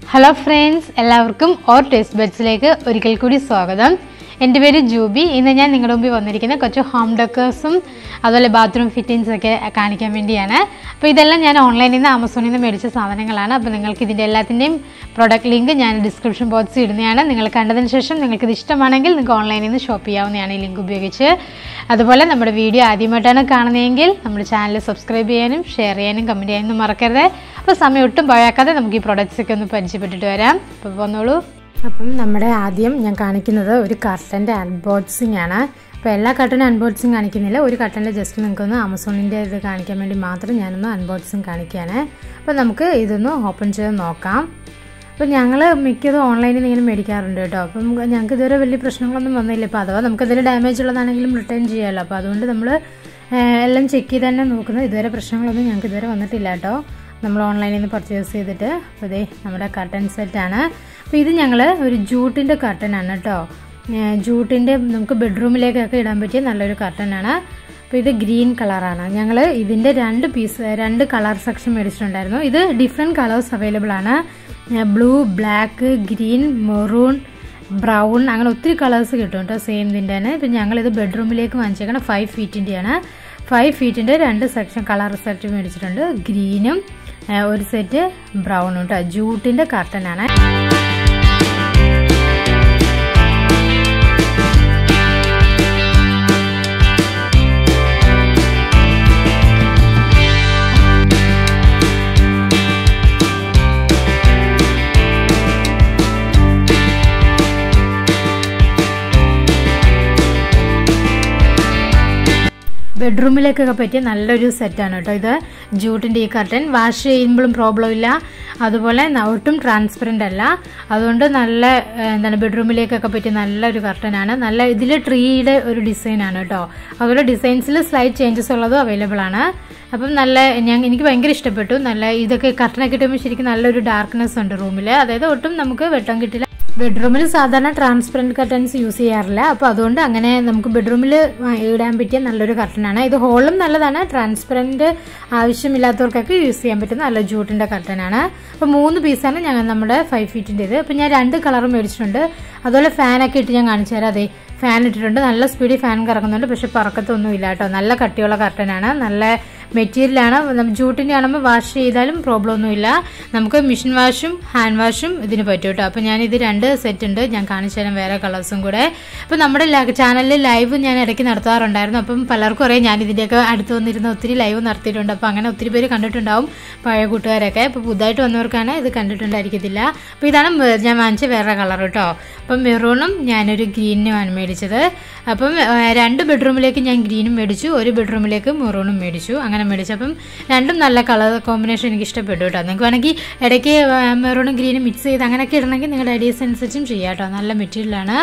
hello friends എല്ലാവർക്കും our taste ബഡ്സിലേക്ക് ഒരിക്കൽ കൂടി സ്വാഗതം എൻ്റെ പേര് ജൂബി ഇന്ന് ഞാൻ നിങ്ങളുടെ മുമ്പിൽ വന്നിരിക്കുന്ന കുറച്ച് ഹോം ഡെക്കേഴ്സും അതുപോലെ ബാത്റൂം ഫിറ്റിങ്സ് ഒക്കെ കാണിക്കാൻ വേണ്ടിയാണ് അപ്പോൾ ഇതെല്ലാം ഞാൻ ഓൺലൈനിൽ നിന്ന് ആമസോണിൽ നിന്ന് മേടിച്ച സാധനങ്ങളാണ് അപ്പോൾ നിങ്ങൾക്ക് ഇതിൻ്റെ എല്ലാത്തിൻ്റെയും പ്രൊഡക്റ്റ് ലിങ്ക് ഞാൻ ഡിസ്ക്രിപ്ഷൻ ബോക്സിൽ ഇടുന്നതാണ് നിങ്ങൾ കണ്ടതിന് ശേഷം നിങ്ങൾക്ക് ഇത് ഇഷ്ടമാണെങ്കിൽ നിങ്ങൾക്ക് ഓൺലൈനിൽ നിന്ന് ഷോപ്പ് ചെയ്യാവുന്നതാണ് ഈ ലിങ്ക് ഉപയോഗിച്ച് അതുപോലെ നമ്മുടെ വീഡിയോ ആദ്യമായിട്ടാണ് കാണുന്നതെങ്കിൽ നമ്മുടെ ചാനൽ സബ്സ്ക്രൈബ് ചെയ്യാനും ഷെയർ ചെയ്യാനും കമൻറ്റ് ചെയ്യാനും മറക്കരുത് അപ്പോൾ സമയം ഒട്ടും പഴയാക്കാതെ നമുക്ക് ഈ പ്രൊഡക്ട്സ് ഒക്കെ ഒന്ന് പരിചയപ്പെട്ടിട്ട് വരാം അപ്പോൾ വന്നോളൂ അപ്പം നമ്മുടെ ആദ്യം ഞാൻ കാണിക്കുന്നത് ഒരു കർട്ടൻ്റെ അൺബോക്സിംഗ് ആണ് അപ്പോൾ എല്ലാ കർട്ടനും അൺബോക്സിങ് കാണിക്കുന്നില്ല ഒരു കർട്ടൻ്റെ ജസ്റ്റ് നിങ്ങൾക്കൊന്ന് ആമസോണിൻ്റെ ഇത് കാണിക്കാൻ വേണ്ടി മാത്രം ഞാനൊന്ന് അൺബോക്സിങ് കാണിക്കുകയാണ് അപ്പോൾ നമുക്ക് ഇതൊന്ന് ഓപ്പൺ ചെയ്ത് നോക്കാം അപ്പോൾ ഞങ്ങൾ മിക്കതും ഓൺലൈനിൽ നിന്ന് ഇങ്ങനെ മേടിക്കാറുണ്ട് കേട്ടോ അപ്പം ഞങ്ങൾക്ക് ഇതുവരെ വലിയ പ്രശ്നങ്ങളൊന്നും വന്നില്ല ഇപ്പോൾ അഥവാ നമുക്ക് എന്തെങ്കിലും ഡാമേജ് ഉള്ളതാണെങ്കിലും റിട്ടേൺ ചെയ്യാമല്ലോ അപ്പോൾ അതുകൊണ്ട് നമ്മൾ എല്ലാം ചെക്ക് ചെയ്ത് തന്നെ നോക്കുന്നത് ഇതുവരെ പ്രശ്നങ്ങളൊന്നും ഞങ്ങൾക്ക് ഇതുവരെ വന്നിട്ടില്ല കേട്ടോ നമ്മൾ ഓൺലൈനിൽ നിന്ന് പർച്ചേസ് ചെയ്തിട്ട് അപ്പോൾ ഇതേ നമ്മുടെ കർട്ടൻ സെറ്റാണ് അപ്പോൾ ഇത് ഞങ്ങൾ ഒരു ജൂട്ടിൻ്റെ കർട്ടനാണ് കേട്ടോ ജൂട്ടിൻ്റെ നമുക്ക് ബെഡ്റൂമിലേക്കൊക്കെ ഇടാൻ പറ്റിയ നല്ലൊരു കർട്ടനാണ് അപ്പോൾ ഇത് ഗ്രീൻ കളറാണ് ഞങ്ങൾ ഇതിൻ്റെ രണ്ട് പീസ് രണ്ട് കളർ സെക്ഷൻ മേടിച്ചിട്ടുണ്ടായിരുന്നു ഇത് ഡിഫറെൻറ്റ് കളേഴ്സ് അവൈലബിൾ ആണ് blue black green maroon brown അങ്ങനെ ഒത്തിരി കളേഴ്സ് കിട്ടും കേട്ടോ സെയിം ഇതിൻ്റെ തന്നെ ഇപ്പം ഞങ്ങളിത് ബെഡ്റൂമിലേക്ക് വാങ്ങിച്ചേക്കണം ഫൈവ് ഫീറ്റിൻ്റെയാണ് ഫൈവ് ഫീറ്റിൻ്റെ രണ്ട് സെക്ഷൻ കളർ സെറ്റ് മേടിച്ചിട്ടുണ്ട് ഗ്രീനും ഒരു സെറ്റ് ബ്രൗണും കേട്ടോ ജൂട്ടിൻ്റെ കർട്ടനാണ് ബെഡ്റൂമിലേക്കൊക്കെ പറ്റിയ നല്ലൊരു സെറ്റാണ് കേട്ടോ ഇത് ജൂട്ടിൻ്റെ ഈ കർട്ടൻ വാഷ് ചെയ്യുമ്പോഴും പ്രോബ്ലം ഇല്ല അതുപോലെ ഒട്ടും ട്രാൻസ്പെറൻ്റ് അല്ല അതുകൊണ്ട് നല്ല എന്താണ് ബെഡ്റൂമിലേക്കൊക്കെ പറ്റിയ നല്ലൊരു കർട്ടനാണ് നല്ല ഇതിൽ ട്രീയുടെ ഒരു ഡിസൈനാണ് കേട്ടോ അതുപോലെ ഡിസൈൻസിൽ സ്ലൈഡ് ചേഞ്ചസ് ഉള്ളതും അവൈലബിൾ ആണ് അപ്പം നല്ല ഞാൻ എനിക്ക് ഭയങ്കര ഇഷ്ടപ്പെട്ടു നല്ല ഇതൊക്കെ കർട്ടനൊക്കെ കിട്ടുമ്പോൾ ശരിക്കും നല്ലൊരു ഡാർക്ക്നെസ് ഉണ്ട് റൂമിൽ അതായത് ഒട്ടും നമുക്ക് വെട്ടം കിട്ടില്ല ബെഡ്റൂമിൽ സാധാരണ ട്രാൻസ്പെറൻറ്റ് കർട്ടൻസ് യൂസ് ചെയ്യാറില്ല അപ്പോൾ അതുകൊണ്ട് അങ്ങനെ നമുക്ക് ബെഡ്റൂമിൽ ഇടാൻ പറ്റിയ നല്ലൊരു കർട്ടനാണ് ഇത് ഹോളും നല്ലതാണ് ട്രാൻസ്പെറൻറ്റ് ആവശ്യമില്ലാത്തവർക്കൊക്കെ യൂസ് ചെയ്യാൻ പറ്റുന്ന നല്ല ജൂട്ടിൻ്റെ കർട്ടനാണ് അപ്പോൾ മൂന്ന് പീസാണ് ഞങ്ങൾ നമ്മുടെ ഫൈവ് ഫീറ്റിൻ്റെത് അപ്പോൾ ഞാൻ രണ്ട് കളറും മേടിച്ചിട്ടുണ്ട് അതുപോലെ ഫാനൊക്കെ ഇട്ട് ഞാൻ കാണിച്ചു തരാം അതെ ഫാൻ ഇട്ടിട്ടുണ്ട് നല്ല സ്പീഡിൽ ഫാൻ കറങ്ങുന്നുണ്ട് പക്ഷെ പറക്കത്തൊന്നും ഇല്ല കേട്ടോ നല്ല കട്ടിയുള്ള കർട്ടനാണ് നല്ല മെറ്റീരിയലാണ് ജൂട്ടിൻ്റെ ആണെങ്കിൽ വാഷ് ചെയ്താലും പ്രോബ്ലം ഒന്നുമില്ല നമുക്ക് മെഷീൻ വാഷും ഹാൻഡ് വാഷും ഇതിന് പറ്റും കേട്ടോ അപ്പോൾ ഞാനിത് രണ്ട് സെറ്റ് ഉണ്ട് ഞാൻ കാണിച്ചു തരാം വേറെ കളേഴ്സും കൂടെ അപ്പോൾ നമ്മുടെ ചാനലിൽ ലൈവ് ഞാൻ ഇടയ്ക്ക് നടത്താറുണ്ടായിരുന്നു അപ്പം പലർക്കും അറിയാം ഞാൻ ഇതിൻ്റെയൊക്കെ അടുത്ത് വന്നിരുന്ന ഒത്തിരി ലൈവ് നടത്തിയിട്ടുണ്ട് അപ്പോൾ അങ്ങനെ ഒത്തിരി പേര് കണ്ടിട്ടുണ്ടാവും പഴയ കൂട്ടുകാരൊക്കെ അപ്പോൾ പുതുതായിട്ട് വന്നവർക്കാണ് ഇത് കണ്ടിട്ടുണ്ടായിരിക്കത്തില്ല അപ്പോൾ ഇതാണ് ഞാൻ വാങ്ങിച്ച വേറെ കളർ കേട്ടോ അപ്പം മെറൂണും ഞാനൊരു ഗ്രീനുമാണ് മേടിച്ചത് അപ്പം രണ്ട് ബെഡ്റൂമിലേക്ക് ഞാൻ ഗ്രീനും മേടിച്ചു ഒരു ബെഡ്റൂമിലേക്ക് മെറൂണും മേടിച്ചു അങ്ങനെ മേടിച്ചു അപ്പം രണ്ടും നല്ല കളർ കോമ്പിനേഷൻ എനിക്ക് ഇഷ്ടപ്പെട്ടു കേട്ടോ നിങ്ങൾക്ക് വേണമെങ്കിൽ ഇടയ്ക്ക് മെറൂണും ഗ്രീനും മിക്സ് ചെയ്ത് അങ്ങനെയൊക്കെ ഇടണമെങ്കിൽ നിങ്ങളുടെ ഐഡിയസ് അനുസരിച്ചും ചെയ്യാം കേട്ടോ നല്ല മെറ്റീരിയലാണ്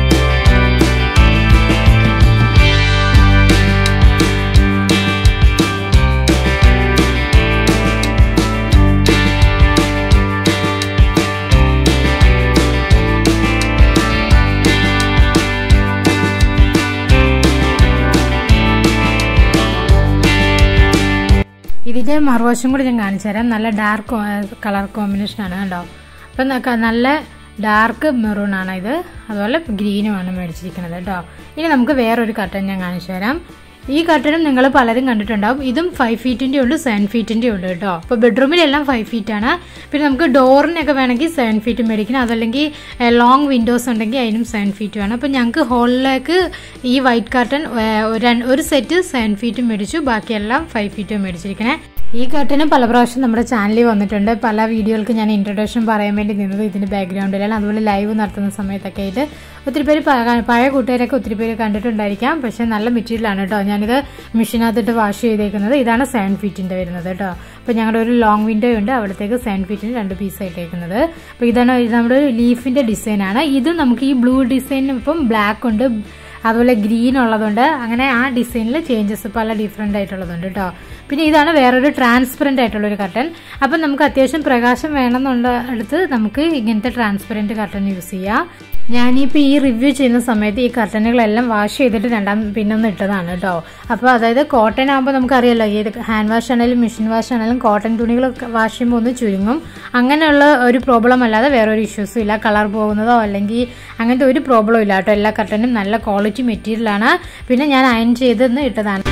ഇതിൻ്റെ മറുവശം കൂടി ഞാൻ കാണിച്ചു തരാം നല്ല ഡാർക്ക് കളർ കോമ്പിനേഷനാണ് കേട്ടോ അപ്പം നല്ല ഡാർക്ക് മെറൂൺ ആണ് ഇത് അതുപോലെ ഗ്രീനുമാണ് മേടിച്ചിരിക്കുന്നത് കേട്ടോ ഇനി നമുക്ക് വേറൊരു കട്ടൻ ഞാൻ കാണിച്ചു തരാം ഈ കട്ടനും നിങ്ങൾ പലരും കണ്ടിട്ടുണ്ടാവും ഇതും ഫൈവ് ഫീറ്റിൻ്റെ ഉണ്ട് സെവൻ ഫീറ്റിൻ്റെ ഉണ്ട് കേട്ടോ അപ്പോൾ ബെഡ്റൂമിലെല്ലാം ഫൈവ് ഫീറ്റ് ആണ് പിന്നെ നമുക്ക് ഡോറിനൊക്കെ വേണമെങ്കിൽ സെവൻ ഫീറ്റ് മേടിക്കണം അതല്ലെങ്കിൽ ലോങ് വിൻഡോസ് ഉണ്ടെങ്കിൽ അതിനും സെവൻ ഫീറ്റ് വേണം അപ്പോൾ ഞങ്ങൾക്ക് ഹോളിലേക്ക് ഈ വൈറ്റ് കർട്ടൻ ഒരു സെറ്റ് സെവൻ ഫീറ്റും മേടിച്ചു ബാക്കിയെല്ലാം ഫൈവ് ഫീറ്റും മേടിച്ചിരിക്കണേ ഈ കർട്ടനും പല പ്രാവശ്യം നമ്മുടെ ചാനലിൽ വന്നിട്ടുണ്ട് പല വീഡിയോകൾക്ക് ഞാൻ ഇൻട്രൊഡക്ഷൻ പറയാൻ വേണ്ടി നിന്നത് ഇതിൻ്റെ ബാക്ക്ഗ്രൗണ്ടിലാണ് അതുപോലെ ലൈവ് നടത്തുന്ന സമയത്തൊക്കെ ആയിട്ട് ഒത്തിരി പേര് പഴയ കൂട്ടുകാരൊക്കെ ഒത്തിരി പേര് കണ്ടിട്ടുണ്ടായിരിക്കാം പക്ഷേ നല്ല മെറ്റീരിയലാണ് കേട്ടോ ഞാനിത് മെഷീനകത്തിട്ട് വാഷ് ചെയ്തേക്കുന്നത് ഇതാണ് സെവൻ ഫീറ്റിൻ്റെ വരുന്നത് കേട്ടോ അപ്പോൾ ഞങ്ങളുടെ ഒരു ലോങ് വിൻഡോ ഉണ്ട് അവിടത്തേക്ക് സെവൻ ഫീറ്റിന് രണ്ട് പീസായിട്ടേക്കുന്നത് അപ്പോൾ ഇതാണ് നമ്മുടെ ലീഫിൻ്റെ ഡിസൈനാണ് ഇത് നമുക്ക് ഈ ബ്ലൂ ഡിസൈനും ഇപ്പം ബ്ലാക്ക് ഉണ്ട് അതുപോലെ ഗ്രീൻ ഉള്ളതുണ്ട് അങ്ങനെ ആ ഡിസൈനിൽ ചേഞ്ചസ് പല ഡിഫറെൻ്റ് ആയിട്ടുള്ളതുണ്ട് കേട്ടോ പിന്നെ ഇതാണ് വേറൊരു ട്രാൻസ്പെറൻ്റ് ആയിട്ടുള്ള ഒരു കർട്ടൻ അപ്പം നമുക്ക് അത്യാവശ്യം പ്രകാശം വേണമെന്നുള്ള അടുത്ത് നമുക്ക് ഇങ്ങനത്തെ ട്രാൻസ്പെറൻറ്റ് കർട്ടൻ യൂസ് ചെയ്യാം ഞാനിപ്പോൾ ഈ റിവ്യൂ ചെയ്യുന്ന സമയത്ത് ഈ കർട്ടനുകളെല്ലാം വാഷ് ചെയ്തിട്ട് രണ്ടാം പിന്നൊന്ന് ഇട്ടതാണ് കേട്ടോ അപ്പോൾ അതായത് കോട്ടൺ ആകുമ്പോൾ നമുക്കറിയാലോ ഏത് ഹാൻഡ് വാഷ് ആണെങ്കിലും മെഷീൻ വാഷ് ആണെങ്കിലും കോട്ടൺ തുണികൾ വാഷ് ചെയ്യുമ്പോൾ ഒന്ന് ചുരുങ്ങും അങ്ങനെയുള്ള ഒരു പ്രോബ്ലം അല്ലാതെ വേറെ ഒരു ഇഷ്യൂസും ഇല്ല കളർ പോകുന്നതോ അല്ലെങ്കിൽ അങ്ങനത്തെ ഒരു പ്രോബ്ലം ഇല്ല കേട്ടോ എല്ലാ കർട്ടനും നല്ല ക്വാളിറ്റി മെറ്റീരിയലാണ് പിന്നെ ഞാൻ അയൺ ചെയ്തെന്ന് ഇട്ടതാണ്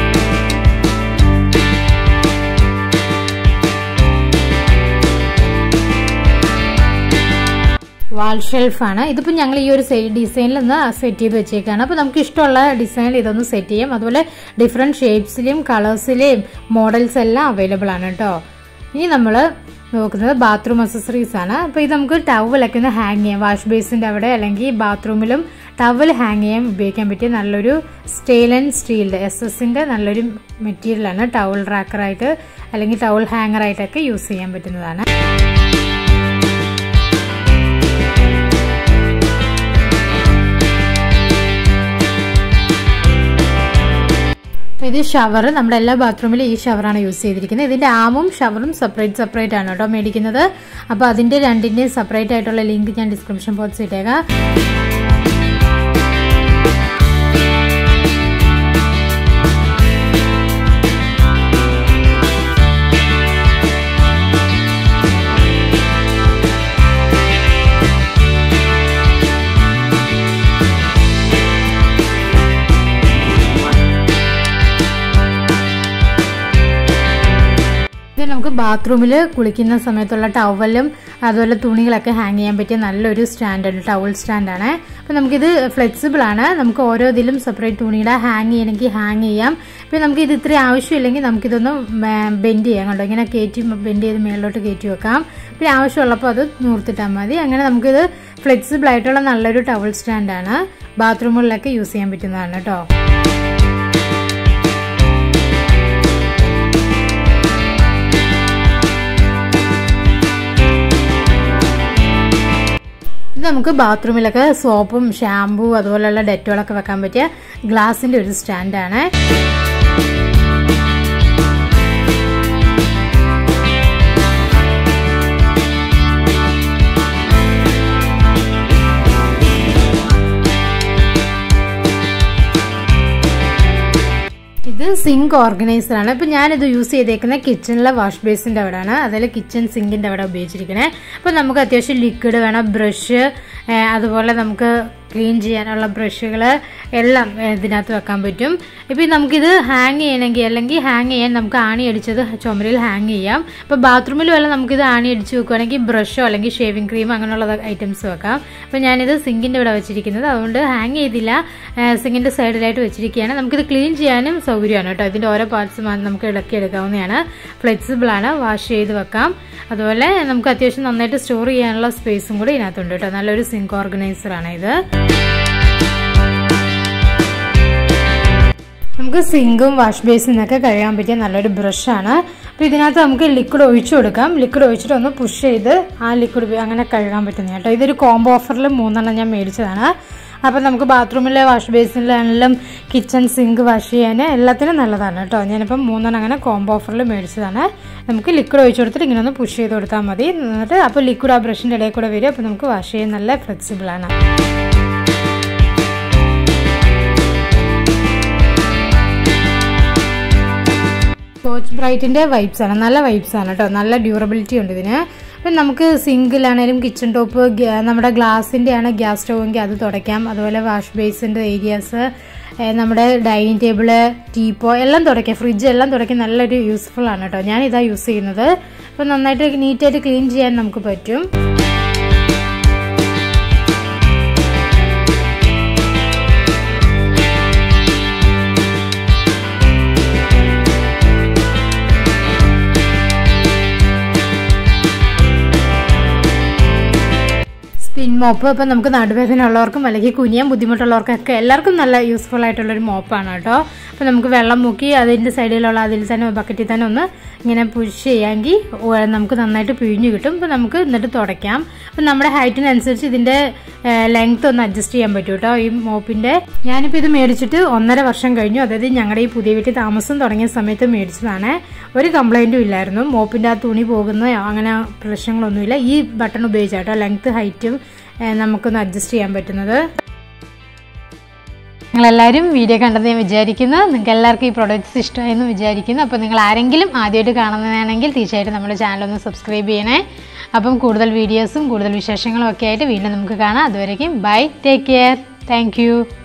വാൾ ഷെൽഫാണ് ഇതിപ്പോൾ ഞങ്ങൾ ഈ ഒരു ഡിസൈനിൽ ഒന്ന് സെറ്റ് ചെയ്ത് വെച്ചേക്കാണ് അപ്പോൾ നമുക്ക് ഇഷ്ടമുള്ള ഡിസൈനിൽ ഇതൊന്ന് സെറ്റ് ചെയ്യാം അതുപോലെ ഡിഫറെൻറ്റ് ഷേപ്സിലെയും കളേഴ്സിലെയും മോഡൽസ് എല്ലാം അവൈലബിൾ ആണ് കേട്ടോ ഇനി നമ്മൾ നോക്കുന്നത് ബാത്റൂം അക്സസറീസ് ആണ് അപ്പോൾ ഇത് നമുക്ക് ടവലൊക്കെ ഒന്ന് ഹാങ് ചെയ്യാം വാഷ് ബേസിൻ്റെ അവിടെ അല്ലെങ്കിൽ ബാത്റൂമിലും ടവൽ ഹാങ് ചെയ്യാൻ ഉപയോഗിക്കാൻ പറ്റിയ നല്ലൊരു സ്റ്റെയിൽ ആൻഡ് സ്റ്റീൽഡ് എസ് എസിൻ്റെ നല്ലൊരു മെറ്റീരിയലാണ് ടവൽ റാക്കറായിട്ട് അല്ലെങ്കിൽ ടവൽ ഹാങ്ങറായിട്ടൊക്കെ യൂസ് ചെയ്യാൻ പറ്റുന്നതാണ് ഇത് ഷവർ നമ്മുടെ എല്ലാ ബാത്റൂമിലും ഈ ഷവറാണ് യൂസ് ചെയ്തിരിക്കുന്നത് ഇതിന്റെ ആമും ഷവറും സെപ്പറേറ്റ് സെപ്പറേറ്റ് ആണ് കേട്ടോ മേടിക്കുന്നത് അപ്പോൾ അതിന്റെ രണ്ടിന്റെയും സെപ്പറേറ്റ് ആയിട്ടുള്ള ലിങ്ക് ഞാൻ ഡിസ്ക്രിപ്ഷൻ ബോക്സിൽ ഇട്ടേക്കാം ഇത് നമുക്ക് ബാത്റൂമിൽ കുളിക്കുന്ന സമയത്തുള്ള ടവലും അതുപോലെ തുണികളൊക്കെ ഹാങ് ചെയ്യാൻ പറ്റിയ നല്ലൊരു സ്റ്റാൻഡാണ് ടവൽ സ്റ്റാൻഡാണ് അപ്പോൾ നമുക്കിത് ഫ്ലെക്സിബിൾ ആണ് നമുക്ക് ഓരോ ഇതിലും സെപ്പറേറ്റ് തുണിയുടെ ഹാങ് ചെയ്യണമെങ്കിൽ ഹാങ് ചെയ്യാം പിന്നെ നമുക്ക് ഇത് ഇത്രയും ആവശ്യമില്ലെങ്കിൽ നമുക്കിതൊന്ന് ബെൻഡ് ചെയ്യാം കണ്ടോ ഇങ്ങനെ കയറ്റി ബെൻഡ് ചെയ്ത് മേളിലോട്ട് കയറ്റി വെക്കാം പിന്നെ ആവശ്യമുള്ളപ്പോൾ അത് നൂർത്തിട്ടാൽ മതി അങ്ങനെ നമുക്കിത് ഫ്ലെക്സിബിൾ ആയിട്ടുള്ള നല്ലൊരു ടവൽ സ്റ്റാൻഡാണ് ബാത്റൂമുകളിലൊക്കെ യൂസ് ചെയ്യാൻ പറ്റുന്നതാണ് കേട്ടോ ഇത് നമുക്ക് ബാത്റൂമിലൊക്കെ സോപ്പും ഷാമ്പൂ അതുപോലെയുള്ള ഡെറ്റോളൊക്കെ വെക്കാൻ പറ്റിയ ഗ്ലാസിന്റെ ഒരു സ്റ്റാൻഡാണ് ഇത് സിങ്ക് ഓർഗനൈസർ ആണ് ഇപ്പം ഞാനിത് യൂസ് ചെയ്തേക്കുന്ന കിച്ചണിലെ വാഷ് ബേസിൻ്റെ അവിടെയാണ് അതിൽ കിച്ചൺ സിങ്കിൻ്റെ അവിടെ ഉപയോഗിച്ചിരിക്കണേ അപ്പോൾ നമുക്ക് അത്യാവശ്യം ലിക്വിഡ് വേണം ബ്രഷ് അതുപോലെ നമുക്ക് ക്ലീൻ ചെയ്യാനുള്ള ബ്രഷുകൾ എല്ലാം ഇതിനകത്ത് വെക്കാൻ പറ്റും ഇപ്പം നമുക്കിത് ഹാങ് ചെയ്യണമെങ്കിൽ അല്ലെങ്കിൽ ഹാങ് ചെയ്യാൻ നമുക്ക് ആണി അടിച്ചത് ചുമരിൽ ഹാങ് ചെയ്യാം ഇപ്പോൾ ബാത്റൂമിൽ വല്ല നമുക്കിത് ആണി അടിച്ച് വെക്കുകയാണെങ്കിൽ ബ്രഷോ അല്ലെങ്കിൽ ഷേവിംഗ് ക്രീം അങ്ങനെയുള്ള ഐറ്റംസ് വെക്കാം അപ്പോൾ ഞാനിത് സിങ്കിൻ്റെ ഇവിടെ വെച്ചിരിക്കുന്നത് അതുകൊണ്ട് ഹാങ് ചെയ്തില്ല സിങ്കിൻ്റെ സൈഡിലായിട്ട് വെച്ചിരിക്കുകയാണ് നമുക്കിത് ക്ലീൻ ചെയ്യാനും സൗകര്യമാണ് കേട്ടോ ഇതിൻ്റെ ഓരോ പാർട്സ് നമുക്ക് ഇളക്കി എടുക്കാവുന്നതാണ് ഫ്ലെക്സിബിൾ ആണ് വാഷ് ചെയ്ത് വെക്കാം അതുപോലെ നമുക്ക് അത്യാവശ്യം നന്നായിട്ട് സ്റ്റോർ ചെയ്യാനുള്ള സ്പേസും കൂടി ഇതിനകത്തുണ്ട് കേട്ടോ നല്ലൊരു സിങ്ക് ഓർഗനൈസർ ആണ് ഇത് നമുക്ക് സിങ്കും വാഷ് ബേസിനൊക്കെ കഴുകാൻ പറ്റിയ നല്ലൊരു ബ്രഷാണ് അപ്പോൾ ഇതിനകത്ത് നമുക്ക് ലിക്വിഡ് ഒഴിച്ചു കൊടുക്കാം ലിക്വിഡ് ഒഴിച്ചിട്ട് ഒന്ന് പുഷ് ചെയ്ത് ആ ലിക്വിഡ് അങ്ങനെ കഴുകാൻ പറ്റുന്ന കേട്ടോ ഇതൊരു കോംബോ ഓഫറിൽ മൂന്നെണ്ണം ഞാൻ മേടിച്ചതാണ് അപ്പോൾ നമുക്ക് ബാത്റൂമിലെ വാഷ് ബേസിനിലാണെങ്കിലും കിച്ചൺ സിങ്ക് വാഷ് ചെയ്യാൻ എല്ലാത്തിനും നല്ലതാണ് കേട്ടോ ഞാനിപ്പം മൂന്നെണ്ണം അങ്ങനെ കോംബോ ഓഫറിൽ മേടിച്ചതാണ് നമുക്ക് ലിക്വിഡ് ഒഴിച്ചു കൊടുത്തിട്ട് ഇങ്ങനെ ഒന്ന് പുഷ് ചെയ്ത് കൊടുത്താൽ മതി എന്നിട്ട് അപ്പോൾ ലിക്വിഡ് ആ ബ്രഷിൻ്റെ ഇടയിൽ കൂടെ വരും അപ്പോൾ നമുക്ക് വാഷ് ചെയ്യാൻ നല്ല ഫ്ലെക്സിബിളാണ് സ്കോച്ച് ബ്രൈറ്റിൻ്റെ വൈബ്സ് ആണ് നല്ല വൈബ്സ് ആണ് കേട്ടോ നല്ല ഡ്യൂറബിലിറ്റി ഉണ്ട് ഇതിന് അപ്പം നമുക്ക് സിങ്കിലാണേലും കിച്ചൺ ടോപ്പ് നമ്മുടെ ഗ്ലാസിൻ്റെ ആണ് ഗ്യാസ് സ്റ്റൗവെങ്കിൽ അത് തുടയ്ക്കാം അതുപോലെ വാഷ് ബേസിൻ്റെ ഏരിയാസ് നമ്മുടെ ഡൈനിങ് ടേബിള് ടീപ്പോ എല്ലാം തുടയ്ക്കാം ഫ്രിഡ്ജ് എല്ലാം തുടയ്ക്കാൻ നല്ലൊരു യൂസ്ഫുൾ ആണ് കേട്ടോ ഞാൻ ഇതാ യൂസ് ചെയ്യുന്നത് അപ്പം നന്നായിട്ട് നീറ്റായിട്ട് ക്ലീൻ ചെയ്യാൻ നമുക്ക് പറ്റും സ്പിൻ മോപ്പ് ഇപ്പം നമുക്ക് നടുവേദന ഉള്ളവർക്കും അല്ലെങ്കിൽ കുനിയാൻ ബുദ്ധിമുട്ടുള്ളവർക്കൊക്കെ എല്ലാവർക്കും നല്ല യൂസ്ഫുൾ ആയിട്ടുള്ളൊരു മോപ്പാണ് കേട്ടോ അപ്പോൾ നമുക്ക് വെള്ളം മുക്കി അതിൻ്റെ സൈഡിലുള്ള അതിൽ തന്നെ ബക്കറ്റിൽ തന്നെ ഒന്ന് ഇങ്ങനെ പുഷ് ചെയ്യാമെങ്കിൽ നമുക്ക് നന്നായിട്ട് പിഴിഞ്ഞ് കിട്ടും അപ്പോൾ നമുക്ക് എന്നിട്ട് തുടയ്ക്കാം അപ്പം നമ്മുടെ ഹൈറ്റിനനുസരിച്ച് ഇതിൻ്റെ ലെങ്ത് ഒന്ന് അഡ്ജസ്റ്റ് ചെയ്യാൻ പറ്റും കേട്ടോ ഈ മോപ്പിൻ്റെ ഞാനിപ്പോൾ ഇത് മേടിച്ചിട്ട് ഒന്നര വർഷം കഴിഞ്ഞു അതായത് ഞങ്ങളുടെ ഈ പുതിയ വീട്ടിൽ താമസം തുടങ്ങിയ സമയത്ത് മേടിച്ചതാണ് ഒരു കംപ്ലൈൻറ്റും ഇല്ലായിരുന്നു മോപ്പിൻ്റെ ആ തുണി പോകുന്ന അങ്ങനെ പ്രശ്നങ്ങളൊന്നുമില്ല ഈ ബട്ടൺ ഉപയോഗിച്ചാട്ടോ ലെങ്ത് ഹൈറ്റും നമുക്കൊന്ന് അഡ്ജസ്റ്റ് ചെയ്യാൻ പറ്റുന്നത് നിങ്ങളെല്ലാവരും വീഡിയോ കണ്ടെന്ന് ഞാൻ വിചാരിക്കുന്നു നിങ്ങൾക്ക് എല്ലാവർക്കും ഈ പ്രൊഡക്ട്സ് ഇഷ്ടമായെന്ന് വിചാരിക്കുന്നു അപ്പോൾ നിങ്ങൾ ആരെങ്കിലും ആദ്യമായിട്ട് കാണുന്നതാണെങ്കിൽ തീർച്ചയായിട്ടും നമ്മുടെ ചാനൽ ഒന്ന് സബ്സ്ക്രൈബ് ചെയ്യണേ അപ്പം കൂടുതൽ വീഡിയോസും കൂടുതൽ വിശേഷങ്ങളും ഒക്കെ ആയിട്ട് വീണ്ടും നമുക്ക് കാണാം അതുവരേക്കും ബൈ ടേക്ക് കെയർ താങ്ക്